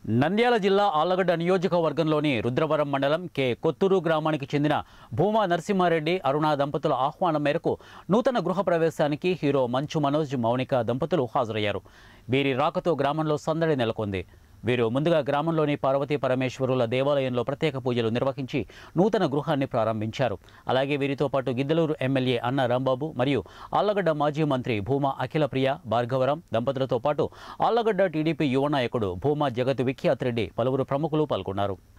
నంద్యాల జిల్లా ఆళ్లగడ్డ నియోజకవర్గంలోని రుద్రవరం మండలం కె కొత్తూరు గ్రామానికి చెందిన భూమా నరసింహారెడ్డి అరుణ దంపతుల ఆహ్వానం మేరకు నూతన గృహ ప్రవేశానికి హీరో మంచు మనోజ్ మౌనిక దంపతులు హాజరయ్యారు వీరి రాకతో గ్రామంలో సందడి నెలకొంది వీరు ముందుగా గ్రామంలోని పార్వతీ పరమేశ్వరుల దేవాలయంలో ప్రత్యేక పూజలు నిర్వహించి నూతన గృహాన్ని ప్రారంభించారు అలాగే వీరితో పాటు గిద్దలూరు ఎమ్మెల్యే అన్న రాంబాబు మరియు ఆళ్లగడ్డ మాజీ మంత్రి భూమా అఖిలప్రియ భార్గవరం దంపతులతో పాటు ఆళ్లగడ్డ టీడీపీ యువ నాయకుడు భూమా జగత్ విఖ్యాత్ రెడ్డి పలువురు ప్రముఖులు పాల్గొన్నారు